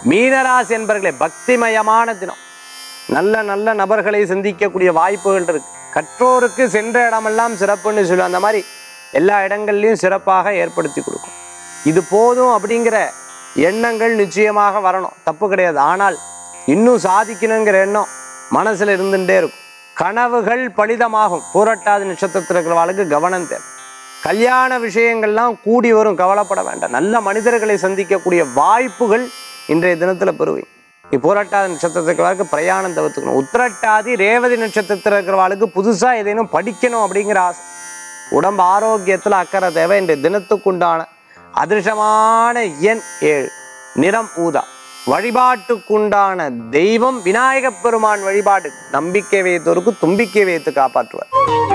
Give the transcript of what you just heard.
மீனராசி என்பர்களே பக்திமயமான தினம் நல்ல நல்ல நபர்களை சந்திக்கக்கூடிய வாய்ப்புகள் இருக்கு கற்றோருக்கு சென்ற இடமெல்லாம் சிறப்புன்னு சொல்லுவோம் அந்த மாதிரி எல்லா இடங்கள்லையும் சிறப்பாக ஏற்படுத்தி கொடுக்கும் இது போதும் அப்படிங்கிற எண்ணங்கள் நிச்சயமாக வரணும் தப்பு கிடையாது ஆனால் இன்னும் சாதிக்கணுங்கிற எண்ணம் மனசுல இருந்துட்டே இருக்கும் கனவுகள் பலிதமாகும் பூரட்டாதி நட்சத்திரத்தில் இருக்கிறவர்களுக்கு கவனம் தேவை கல்யாண விஷயங்கள்லாம் கூடி வரும் கவலைப்பட வேண்டாம் நல்ல மனிதர்களை சந்திக்கக்கூடிய வாய்ப்புகள் இன்றைய தினத்தில் பெறுவீங்க இப்போராட்டாதி நட்சத்திரத்துக்கு பிரயாணம் தவிர்த்துக்கணும் உத்திரட்டாதி ரேவதி நட்சத்திரத்தில் இருக்கிறவாளுக்கு புதுசாக ஏதேனும் படிக்கணும் அப்படிங்கிற ஆசை உடம்பு ஆரோக்கியத்தில் அக்கறை தேவை இன்றைய தினத்துக்குண்டான அதிர்ஷ்டமான எண் ஏழு நிறம் ஊதா வழிபாட்டுக்குண்டான தெய்வம் விநாயகப் பெருமான் வழிபாடு நம்பிக்கை வைத்தோருக்கு தும்பிக்கை வைத்து காப்பாற்றுவார்